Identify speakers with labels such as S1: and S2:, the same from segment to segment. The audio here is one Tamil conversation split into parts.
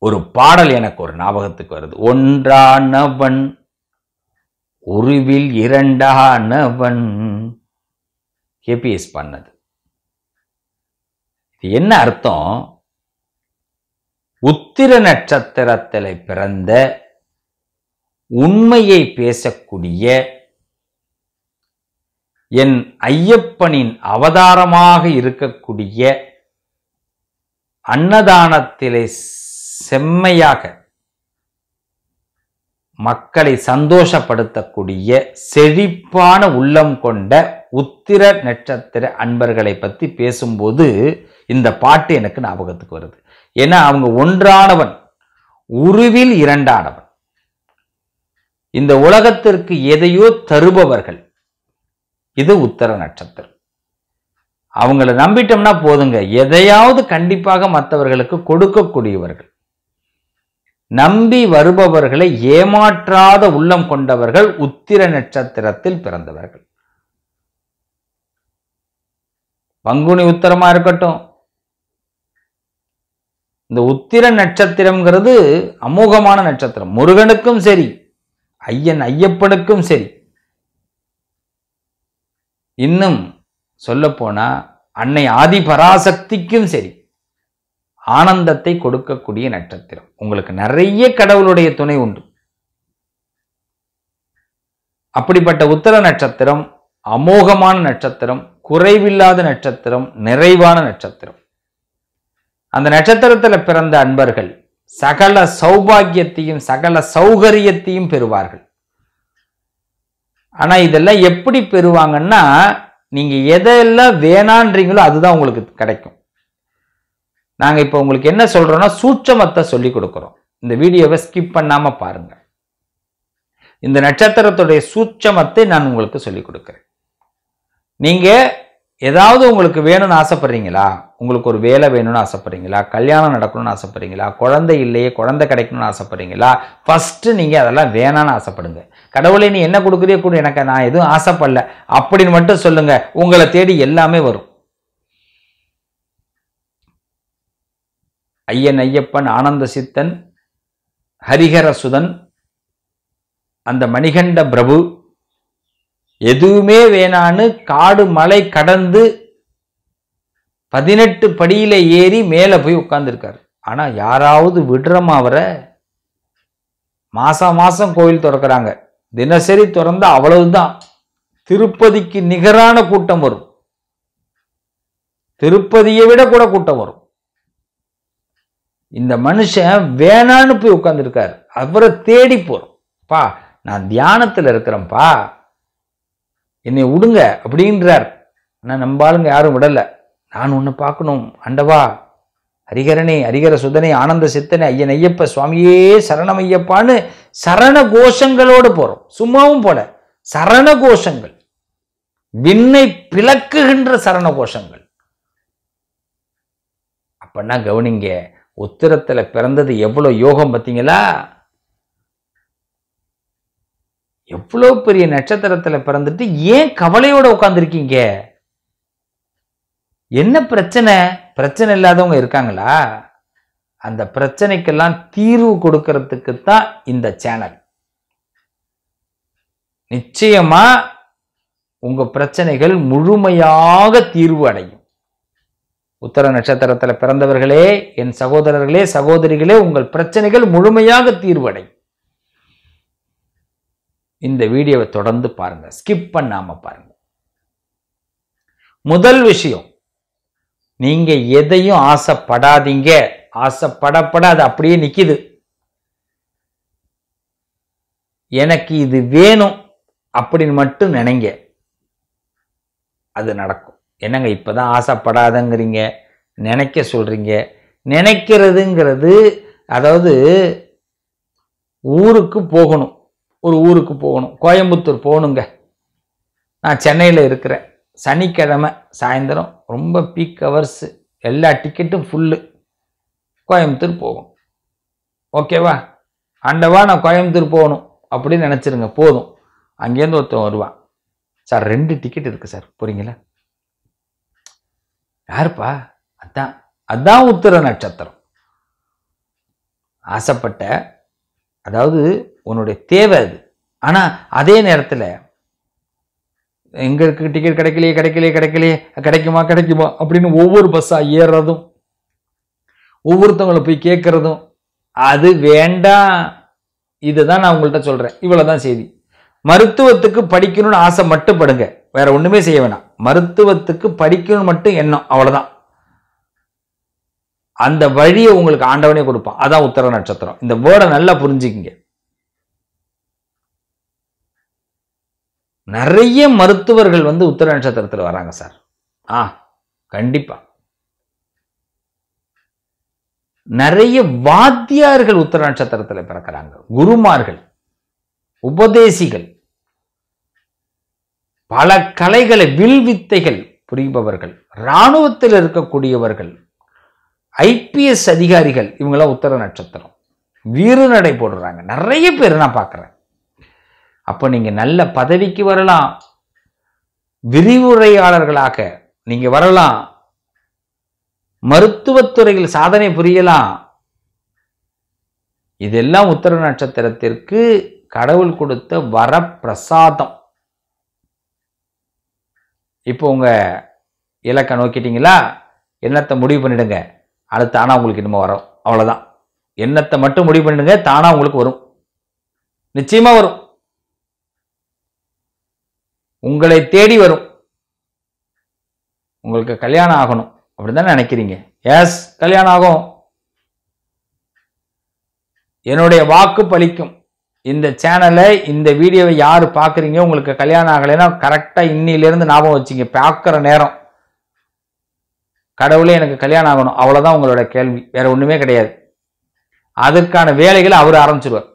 S1: ஒரு பாடல் எனக்கு ஒரு ஞாபகத்துக்கு வருது ஒன்றானவன் உருவில் இரண்டானவன் கேபிஎஸ் பண்ணது இது என்ன அர்த்தம் உத்திர நட்சத்திரத்தில் பிறந்த உண்மையை பேசக்கூடிய என் ஐயப்பனின் அவதாரமாக இருக்கக்கூடிய அன்னதானத்திலே செம்மையாக மக்களை சந்தோஷப்படுத்தக்கூடிய செழிப்பான உள்ளம் கொண்ட உத்திர நட்சத்திர அன்பர்களை பத்தி பேசும்போது இந்த பாட்டு எனக்கு ஞாபகத்துக்கு வருது ஏன்னா அவங்க ஒன்றானவன் உருவில் இரண்டானவன் இந்த உலகத்திற்கு எதையோ தருபவர்கள் இது உத்தர நட்சத்திரம் அவங்கள நம்பிட்டோம்னா போதுங்க எதையாவது கண்டிப்பாக மற்றவர்களுக்கு கொடுக்கக்கூடியவர்கள் நம்பி வருபவர்களை ஏமாற்றாத உள்ளம் கொண்டவர்கள் உத்திர நட்சத்திரத்தில் பிறந்தவர்கள் பங்குனி உத்தரமா இருக்கட்டும் இந்த உத்திர நட்சத்திரம்ங்கிறது அமோகமான நட்சத்திரம் முருகனுக்கும் சரி ஐயன் ஐயப்பனுக்கும் சரி இன்னும் சொல்லப்போனா அன்னை ஆதி பராசக்திக்கும் சரி ஆனந்தத்தை கொடுக்கக்கூடிய நட்சத்திரம் உங்களுக்கு நிறைய கடவுளுடைய துணை உண்டு அப்படிப்பட்ட உத்தர நட்சத்திரம் அமோகமான நட்சத்திரம் குறைவில்லாத நட்சத்திரம் நிறைவான நட்சத்திரம் அந்த நட்சத்திரத்தில் பிறந்த அன்பர்கள் சகல சௌபாகியத்தையும் சகல சௌகரியத்தையும் பெறுவார்கள் ஆனா இதெல்லாம் எப்படி பெறுவாங்கன்னா நீங்க எதெல்லாம் வேணான்றீங்களோ அதுதான் உங்களுக்கு கிடைக்கும் நாங்க இப்போ உங்களுக்கு என்ன சொல்றோம்னா சூட்சமத்தை சொல்லி கொடுக்குறோம் இந்த வீடியோவை ஸ்கிப் பண்ணாம பாருங்க இந்த நட்சத்திரத்துடைய சூட்சமத்தை நான் உங்களுக்கு சொல்லி கொடுக்குறேன் நீங்க ஏதாவது உங்களுக்கு வேணும்னு ஆசைப்படுறீங்களா உங்களுக்கு ஒரு வேலை வேணும்னு ஆசைப்படுறீங்களா கல்யாணம் நடக்கணும்னு ஆசைப்படுறீங்களா குழந்தை இல்லையே குழந்தை கிடைக்கணும்னு ஆசைப்படுறீங்களா ஃபர்ஸ்ட் நீங்க அதெல்லாம் வேணான்னு ஆசைப்படுங்க கடவுளை நீ என்ன கொடுக்குறியோ கூட எனக்கு நான் எதுவும் ஆசைப்படல அப்படின்னு மட்டும் சொல்லுங்க உங்களை தேடி எல்லாமே வரும் ஐயன் ஐயப்பன் ஆனந்த சித்தன் ஹரிஹர சுதன் அந்த மணிகண்ட பிரபு எதுவுமே வேணான்னு காடு மலை கடந்து பதினெட்டு படியில ஏறி மேலே போய் உட்கார்ந்துருக்காரு ஆனா யாராவது விடுறமா அவரை மாசம் மாசம் கோயில் திறக்கிறாங்க தினசரி திறந்தா அவ்வளவுதான் திருப்பதிக்கு நிகரான கூட்டம் வரும் திருப்பதியை விட கூட கூட்டம் வரும் இந்த மனுஷன் வேணான்னு போய் உட்கார்ந்துருக்காரு அவரை தேடி போறோம் பா நான் தியானத்துல இருக்கிறேன்ப்பா என்னை விடுங்க அப்படின்றார் ஆனால் நம்ம ஆளுங்க யாரும் விடல நான் ஒன்று பார்க்கணும் அண்டவா ஹரிகரனே ஹரிகர சுதனே ஆனந்த சித்தனே ஐயன் ஐயப்ப சுவாமியே சரணம் ஐயப்பான்னு சரண கோஷங்களோடு போறோம் சும்மாவும் போல சரண கோஷங்கள் விண்ணை பிளக்குகின்ற சரண கோஷங்கள் அப்பன்னா கவனிங்க உத்திரத்துல பிறந்தது எவ்வளவு யோகம் பார்த்தீங்களா எவ்வளோ பெரிய நட்சத்திரத்துல பிறந்துட்டு ஏன் கவலையோட உட்காந்துருக்கீங்க என்ன பிரச்சனை பிரச்சனை இல்லாதவங்க இருக்காங்களா அந்த பிரச்சனைக்கெல்லாம் தீர்வு கொடுக்கறதுக்கு தான் இந்த சேனல் நிச்சயமா உங்க பிரச்சனைகள் முழுமையாக தீர்வு அடையும் உத்தர நட்சத்திரத்துல பிறந்தவர்களே என் சகோதரர்களே சகோதரிகளே உங்கள் பிரச்சனைகள் முழுமையாக தீர்வு அடையும் இந்த வீடியோவை தொடர்ந்து பாருங்க ஸ்கிப் பண்ணாம பாருங்க முதல் விஷயம் நீங்க எதையும் ஆசைப்படாதீங்க ஆசைப்படப்பட அது அப்படியே நிக்குது எனக்கு இது வேணும் அப்படின்னு மட்டும் நினைங்க அது நடக்கும் என்னங்க இப்பதான் ஆசைப்படாதங்கிறீங்க நினைக்க சொல்றீங்க நினைக்கிறதுங்கிறது அதாவது ஊருக்கு போகணும் ஒரு ஊருக்கு போகணும் கோயம்புத்தூர் போகணுங்க நான் சென்னையில் இருக்கிறேன் சனிக்கிழமை சாயந்தரம் ரொம்ப பீக் ஹவர்ஸ் எல்லா டிக்கெட்டும் ஃபுல்லு கோயம்புத்தூர் போகணும் ஓகேவா ஆண்டவா நான் கோயம்புத்தூர் போகணும் அப்படின்னு நினச்சிருங்க போதும் அங்கேருந்து ஒருத்தன் வருவான் சார் ரெண்டு டிக்கெட் இருக்கு சார் போறீங்களா யாருப்பா அதான் அதான் உத்திர நட்சத்திரம் ஆசைப்பட்ட அதாவது உன்னுடைய தேவை அது ஆனால் அதே நேரத்தில் எங்களுக்கு டிக்கெட் கிடைக்கலையே கிடைக்கலையே கிடைக்கலையே கிடைக்குமா கிடைக்குமா அப்படின்னு ஒவ்வொரு பஸ்ஸாக ஏறுறதும் ஒவ்வொருத்தவங்களை போய் கேட்கறதும் அது வேண்டாம் இதுதான் நான் உங்கள்கிட்ட சொல்கிறேன் இவ்வளோதான் செய்தி மருத்துவத்துக்கு படிக்கணும்னு ஆசை மட்டும் படுங்க வேற ஒன்றுமே செய்ய வேணாம் மருத்துவத்துக்கு படிக்கணும்னு மட்டும் எண்ணம் அவ்வளோதான் அந்த வழியை உங்களுக்கு ஆண்டவனே கொடுப்பான் அதான் உத்தர நட்சத்திரம் இந்த வேர்டை நல்லா புரிஞ்சுக்கிங்க நிறைய மருத்துவர்கள் வந்து உத்தர நட்சத்திரத்தில் வராங்க சார் ஆ கண்டிப்பா நிறைய வாத்தியார்கள் உத்தர நட்சத்திரத்தில் பிறக்கிறாங்க குருமார்கள் உபதேசிகள் பல கலைகளை வில் வித்தைகள் புரிபவர்கள் இராணுவத்தில் இருக்கக்கூடியவர்கள் ஐபிஎஸ் அதிகாரிகள் இவங்களாம் உத்தர நட்சத்திரம் வீறுநடை போடுறாங்க நிறைய பேர் நான் பார்க்குறேன் அப்போ நீங்கள் நல்ல பதவிக்கு வரலாம் விரிவுரையாளர்களாக நீங்கள் வரலாம் மருத்துவத்துறையில் சாதனை புரியலாம் இதெல்லாம் உத்தர நட்சத்திரத்திற்கு கடவுள் கொடுத்த வரப்பிரசாதம் இப்போ உங்க இலக்கை நோக்கிட்டீங்களா எண்ணத்தை முடிவு பண்ணிடுங்க அது தானா உங்களுக்கு என்னமோ வரும் அவ்வளவுதான் எண்ணத்தை மட்டும் முடிவு பண்ணிடுங்க தானா உங்களுக்கு வரும் நிச்சயமா வரும் உங்களை தேடி வரும் உங்களுக்கு கல்யாணம் ஆகணும் அப்படிதான் நினைக்கிறீங்க எஸ் கல்யாணம் ஆகும் என்னுடைய வாக்கு பலிக்கும் இந்த சேனலை இந்த வீடியோவை யார் பார்க்குறீங்க உங்களுக்கு கல்யாணம் ஆகலைன்னா கரெக்டாக இன்னிலேருந்து ஞாபகம் வச்சுங்க பார்க்குற நேரம் கடவுளே எனக்கு கல்யாணம் ஆகணும் அவ்வளோதான் உங்களோட கேள்வி வேற ஒன்றுமே கிடையாது அதற்கான வேலைகளை அவர் ஆரம்பிச்சிருவார்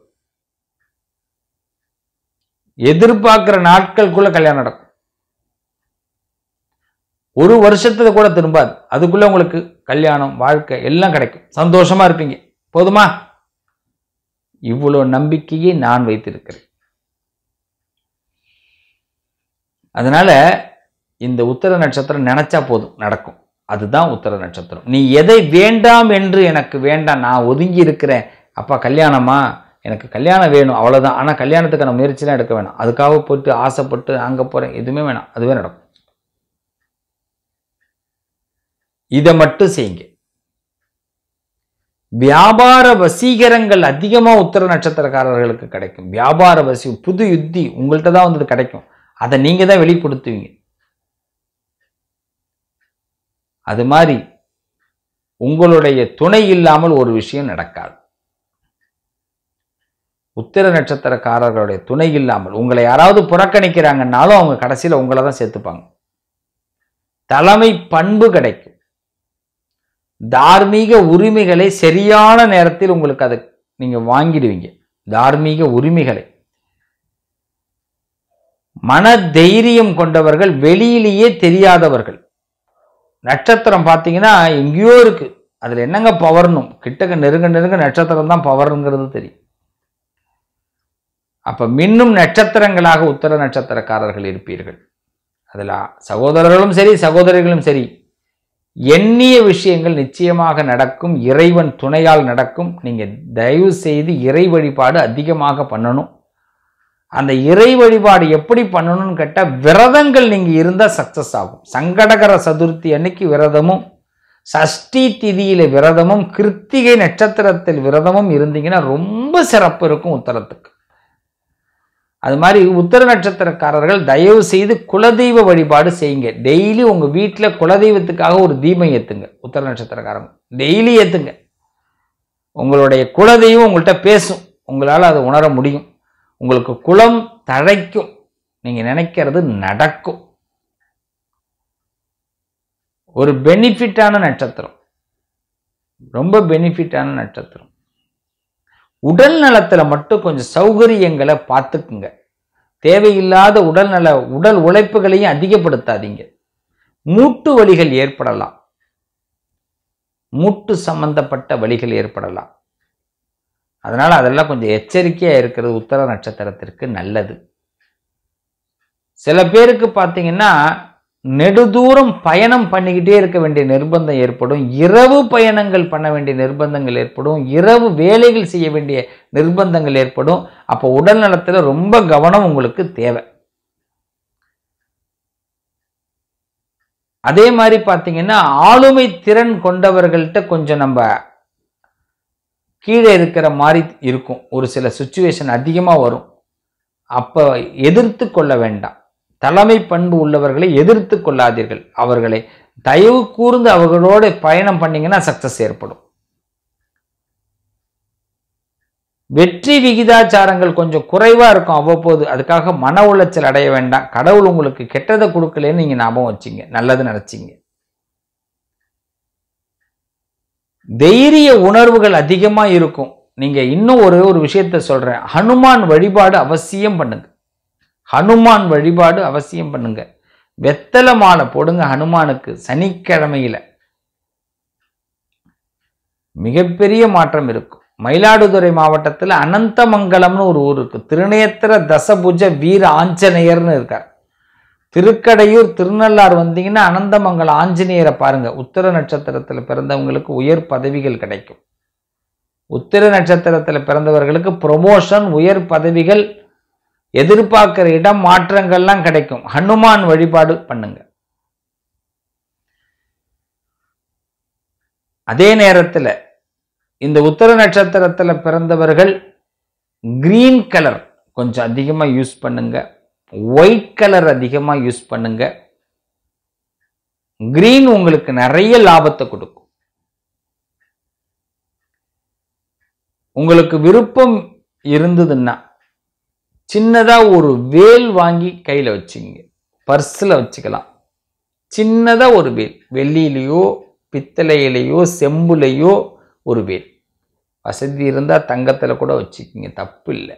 S1: எதிர்பார்க்கிற நாட்களுக்குள்ள கல்யாணம் நடக்கும் ஒரு வருஷத்துல கூட திரும்பாது அதுக்குள்ள உங்களுக்கு கல்யாணம் வாழ்க்கை எல்லாம் கிடைக்கும் சந்தோஷமா இருப்பீங்க போதுமா இவ்வளவு நம்பிக்கையை நான் வைத்திருக்கிறேன் அதனால இந்த உத்தர நட்சத்திரம் நினைச்சா போதும் நடக்கும் அதுதான் உத்தர நட்சத்திரம் நீ எதை வேண்டாம் என்று எனக்கு வேண்டாம் நான் ஒதுங்கி இருக்கிறேன் அப்பா கல்யாணமா எனக்கு கல்யாணம் வேணும் அவ்வளவுதான் ஆனா கல்யாணத்துக்கான முயற்சிலாம் எடுக்க வேணாம் அதுக்காக போட்டு ஆசைப்பட்டு அங்க போறேன் எதுவுமே வேணாம் அதுவே நடக்கும் இதை மட்டும் செய்யுங்க வியாபார வசீகரங்கள் அதிகமா உத்தர நட்சத்திரக்காரர்களுக்கு கிடைக்கும் வியாபார வசி புது யுத்தி உங்கள்கிட்ட தான் வந்து கிடைக்கும் அதை நீங்க தான் வெளிப்படுத்துவீங்க அது மாதிரி உங்களுடைய துணை இல்லாமல் ஒரு விஷயம் நடக்காது உத்திர நட்சத்திரக்காரர்களுடைய துணை இல்லாமல் உங்களை யாராவது புறக்கணிக்கிறாங்கன்னாலும் அவங்க கடைசியில் உங்களை தான் சேர்த்துப்பாங்க தலைமை பண்பு கிடைக்கும் தார்மீக உரிமைகளை சரியான நேரத்தில் உங்களுக்கு அதை நீங்க வாங்கிடுவீங்க தார்மீக உரிமைகளை மன தைரியம் கொண்டவர்கள் வெளியிலேயே தெரியாதவர்கள் நட்சத்திரம் பார்த்தீங்கன்னா எங்கேயோ இருக்கு அதுல என்னங்க பவர்னும் கிட்டக்க நெருங்க நெருங்க நட்சத்திரம் தான் பவர்ங்கிறது தெரியும் அப்ப மின்னும் நட்சத்திரங்களாக உத்தர நட்சத்திரக்காரர்கள் இருப்பீர்கள் அதுல சகோதரர்களும் சரி சகோதரிகளும் சரி எண்ணிய விஷயங்கள் நிச்சயமாக நடக்கும் இறைவன் துணையால் நடக்கும் நீங்க தயவு செய்து இறை வழிபாடு அதிகமாக பண்ணணும் அந்த இறை வழிபாடு எப்படி பண்ணணும்னு கேட்டால் விரதங்கள் நீங்க இருந்தா சக்சஸ் ஆகும் சங்கடகர சதுர்த்தி அன்னைக்கு விரதமும் சஷ்டி திதியில விரதமும் கிருத்திகை நட்சத்திரத்தில் விரதமும் இருந்தீங்கன்னா ரொம்ப சிறப்பு இருக்கும் உத்தரத்துக்கு அது மாதிரி உத்தர நட்சத்திரக்காரர்கள் தயவு செய்து குலதெய்வ வழிபாடு செய்யுங்க டெய்லி உங்க வீட்டில் குலதெய்வத்துக்காக ஒரு தீபம் ஏத்துங்க உத்தர நட்சத்திரக்காரங்க டெய்லி ஏத்துங்க உங்களுடைய குலதெய்வம் உங்கள்கிட்ட பேசும் உங்களால் அதை உணர முடியும் உங்களுக்கு குலம் தழைக்கும் நீங்க நினைக்கிறது நடக்கும் ஒரு பெனிஃபிட்டான நட்சத்திரம் ரொம்ப பெனிஃபிட்டான நட்சத்திரம் உடல் நலத்துல மட்டும் கொஞ்சம் சௌகரியங்களை பார்த்துக்குங்க தேவையில்லாத உடல் நல உடல் உழைப்புகளையும் அதிகப்படுத்தாதீங்க மூட்டு வலிகள் ஏற்படலாம் மூட்டு சம்பந்தப்பட்ட வலிகள் ஏற்படலாம் அதனால அதெல்லாம் கொஞ்சம் எச்சரிக்கையா இருக்கிறது உத்தர நட்சத்திரத்திற்கு நல்லது சில பேருக்கு பார்த்தீங்கன்னா நெடுதூரம் பயணம் பண்ணிக்கிட்டே இருக்க வேண்டிய நிர்பந்தம் ஏற்படும் இரவு பயணங்கள் பண்ண வேண்டிய நிர்பந்தங்கள் ஏற்படும் இரவு வேலைகள் செய்ய வேண்டிய நிர்பந்தங்கள் ஏற்படும் அப்போ உடல் நலத்தில் ரொம்ப கவனம் உங்களுக்கு தேவை அதே மாதிரி பார்த்தீங்கன்னா ஆளுமை திறன் கொண்டவர்கள்ட்ட கொஞ்சம் நம்ம கீழே இருக்கிற மாதிரி இருக்கும் ஒரு சில சுச்சுவேஷன் அதிகமாக வரும் அப்போ எதிர்த்து கொள்ள வேண்டாம் தலைமை பண்பு உள்ளவர்களை எதிர்த்து கொள்ளாதீர்கள் அவர்களை தயவு கூர்ந்து அவர்களோட பயணம் பண்ணீங்கன்னா சக்சஸ் ஏற்படும் வெற்றி விகிதாச்சாரங்கள் கொஞ்சம் குறைவா இருக்கும் அவ்வப்போது அதுக்காக மன உளைச்சல் அடைய வேண்டாம் கடவுள் உங்களுக்கு கெட்டதை கொடுக்கலன்னு நீங்க ஞாபகம் வச்சீங்க நல்லது நினைச்சீங்க தைரிய உணர்வுகள் அதிகமா இருக்கும் நீங்க இன்னும் ஒரே ஒரு விஷயத்த சொல்றேன் ஹனுமான் வழிபாடு அவசியம் பண்ணுங்க ஹனுமான் வழிபாடு அவசியம் பண்ணுங்க வெத்தலை மாலை போடுங்க ஹனுமானுக்கு சனிக்கிழமையில மிகப்பெரிய மாற்றம் இருக்கும் மயிலாடுதுறை மாவட்டத்தில் அனந்தமங்கலம்னு ஒரு ஊர் இருக்கு திருநேத்திர தசபுஜ வீர ஆஞ்சநேயர்னு இருக்கார் திருக்கடையூர் திருநள்ளாறு வந்தீங்கன்னா அனந்தமங்கலம் ஆஞ்சநேயரை பாருங்க உத்திர நட்சத்திரத்தில் பிறந்தவங்களுக்கு உயர் பதவிகள் கிடைக்கும் உத்திர நட்சத்திரத்தில் பிறந்தவர்களுக்கு ப்ரொமோஷன் உயர் பதவிகள் எதிர்பார்க்கிற இடம் மாற்றங்கள்லாம் கிடைக்கும் ஹனுமான் வழிபாடு பண்ணுங்க அதே நேரத்தில் இந்த உத்தர நட்சத்திரத்தில் பிறந்தவர்கள் கிரீன் கலர் கொஞ்சம் அதிகமாக யூஸ் பண்ணுங்க ஒயிட் கலர் அதிகமாக யூஸ் பண்ணுங்க கிரீன் உங்களுக்கு நிறைய லாபத்தை கொடுக்கும் உங்களுக்கு விருப்பம் இருந்ததுன்னா சின்னதா ஒரு வேல் வாங்கி கையில வச்சுங்க பர்ஸில் வச்சுக்கலாம் சின்னதா ஒரு வேல் வெள்ளியிலையோ பித்தளையிலையோ செம்புலையோ ஒரு வேல் வசதி இருந்தா தங்கத்துல கூட வச்சுக்கிங்க தப்பு இல்லை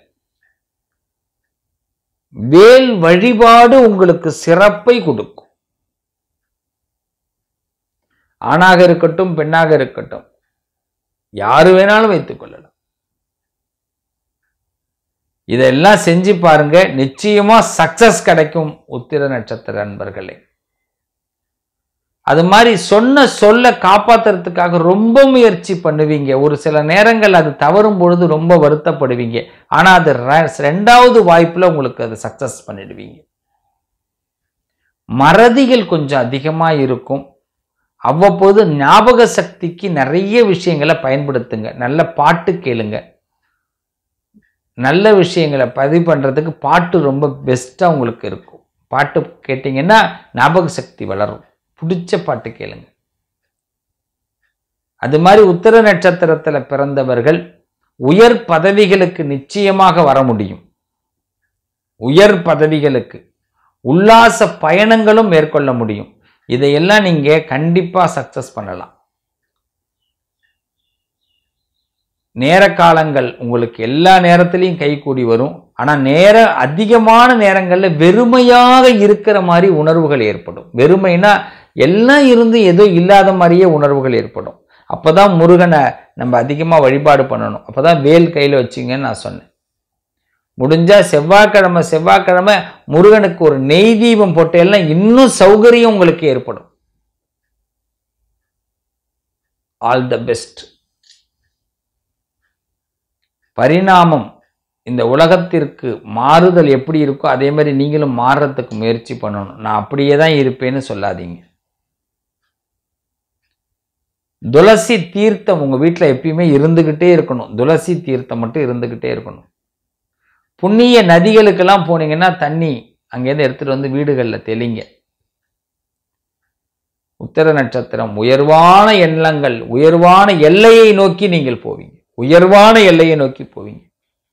S1: வேல் வழிபாடு உங்களுக்கு சிறப்பை கொடுக்கும் ஆணாக இருக்கட்டும் பெண்ணாக இருக்கட்டும் யாரு வேணாலும் வைத்துக் கொள்ளலாம் இதெல்லாம் செஞ்சு பாருங்க நிச்சயமா சக்சஸ் கிடைக்கும் உத்திர நட்சத்திர நண்பர்களே அது மாதிரி சொன்ன சொல்ல காப்பாத்துறதுக்காக ரொம்ப முயற்சி பண்ணுவீங்க ஒரு சில நேரங்கள் அது தவறும் பொழுது ரொம்ப வருத்தப்படுவீங்க ஆனா அது ரெ- ரெண்டாவது வாய்ப்புல உங்களுக்கு அது சக்சஸ் பண்ணிடுவீங்க மறதிகள் கொஞ்சம் அதிகமா இருக்கும் அவ்வப்போது ஞாபக சக்திக்கு நிறைய விஷயங்களை பயன்படுத்துங்க நல்ல பாட்டு கேளுங்க நல்ல விஷயங்களை பதிவு பண்றதுக்கு பாட்டு ரொம்ப பெஸ்டா உங்களுக்கு இருக்கும் பாட்டு கேட்டிங்கன்னா ஞாபக சக்தி வளரும் பிடிச்ச பாட்டு கேளுங்க அது மாதிரி உத்தர நட்சத்திரத்துல பிறந்தவர்கள் உயர் பதவிகளுக்கு நிச்சயமாக வர முடியும் உயர் பதவிகளுக்கு உல்லாச பயணங்களும் மேற்கொள்ள முடியும் இதையெல்லாம் நீங்க கண்டிப்பா சக்சஸ் பண்ணலாம் நேர காலங்கள் உங்களுக்கு எல்லா நேரத்திலையும் கைகூடி வரும் ஆனா நேர அதிகமான நேரங்கள்ல வெறுமையாக இருக்கிற மாதிரி உணர்வுகள் ஏற்படும் வெறுமைனா எல்லாம் இருந்து ஏதோ இல்லாத மாதிரியே உணர்வுகள் ஏற்படும் அப்பதான் முருகனை நம்ம அதிகமா வழிபாடு பண்ணணும் அப்பதான் வேல் கையில வச்சிங்கன்னு நான் சொன்னேன் முடிஞ்சா செவ்வாய்க்கிழமை செவ்வாய்க்கிழமை முருகனுக்கு ஒரு நெய் தீபம் போட்டேல்லாம் இன்னும் சௌகரியம் உங்களுக்கு ஏற்படும் ஆல் த பெஸ்ட் பரிணாமம் இந்த உலகத்திற்கு மாறுதல் எப்படி இருக்கோ அதே மாதிரி நீங்களும் மாறுறதுக்கு முயற்சி பண்ணணும் நான் அப்படியே தான் இருப்பேன்னு சொல்லாதீங்க துளசி தீர்த்தம் உங்க வீட்டில் எப்பயுமே இருந்துகிட்டே இருக்கணும் துளசி தீர்த்தம் மட்டும் இருந்துகிட்டே இருக்கணும் புண்ணிய நதிகளுக்கெல்லாம் போனீங்கன்னா தண்ணி அங்கேருந்து எடுத்துட்டு வந்து வீடுகளில் தெளிங்க உத்தர நட்சத்திரம் உயர்வான எண்ணங்கள் உயர்வான எல்லையை நோக்கி நீங்கள் போவீங்க உயர்வான எல்லையை நோக்கி போவீங்க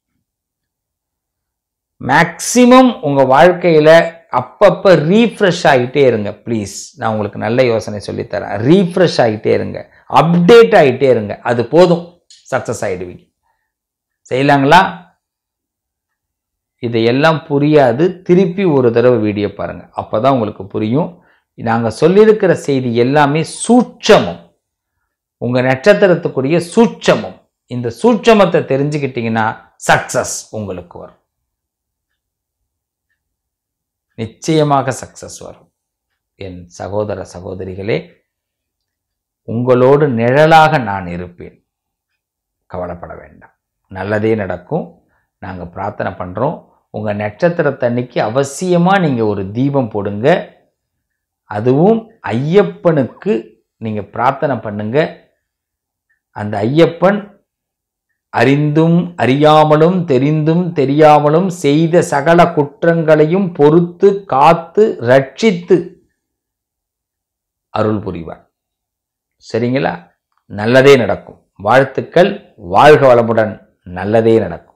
S1: மேக்சிமம் உங்க வாழ்க்கையில அப்பப்ப ரீஃப்ரெஷ் ஆகிட்டே இருங்க ப்ளீஸ் நான் உங்களுக்கு நல்ல யோசனை சொல்லித்தரேன் ரீஃப்ரெஷ் ஆகிட்டே இருங்க அப்டேட் ஆகிட்டே இருங்க அது போதும் சக்சஸ் ஆயிடுவீங்க செய்யலாங்களா இதையெல்லாம் புரியாது திருப்பி ஒரு தடவை வீடியோ பாருங்க அப்பதான் உங்களுக்கு புரியும் நாங்க சொல்லியிருக்கிற செய்தி எல்லாமே சூட்சமம் உங்க நட்சத்திரத்துக்குரிய சூட்சமம் இந்த சூட்சமத்தை தெரிஞ்சுக்கிட்டீங்கன்னா சக்சஸ் உங்களுக்கு வரும் நிச்சயமாக சக்சஸ் வரும் என் சகோதர சகோதரிகளே உங்களோடு நிழலாக நான் இருப்பேன் கவலைப்பட வேண்டாம் நல்லதே நடக்கும் நாங்கள் பிரார்த்தனை பண்ணுறோம் உங்கள் நட்சத்திரத்தன்னைக்கு அவசியமாக நீங்கள் ஒரு தீபம் போடுங்க அதுவும் ஐயப்பனுக்கு நீங்கள் பிரார்த்தனை பண்ணுங்க அந்த ஐயப்பன் அறிந்தும் அறியாமலும் தெரிந்தும் தெரியாமலும் செய்த சகல குற்றங்களையும் பொறுத்து காத்து ரட்சித்து அருள் புரிவார் சரிங்களா நல்லதே நடக்கும் வாழ்த்துக்கள் வாழ்க வளமுடன் நல்லதே நடக்கும்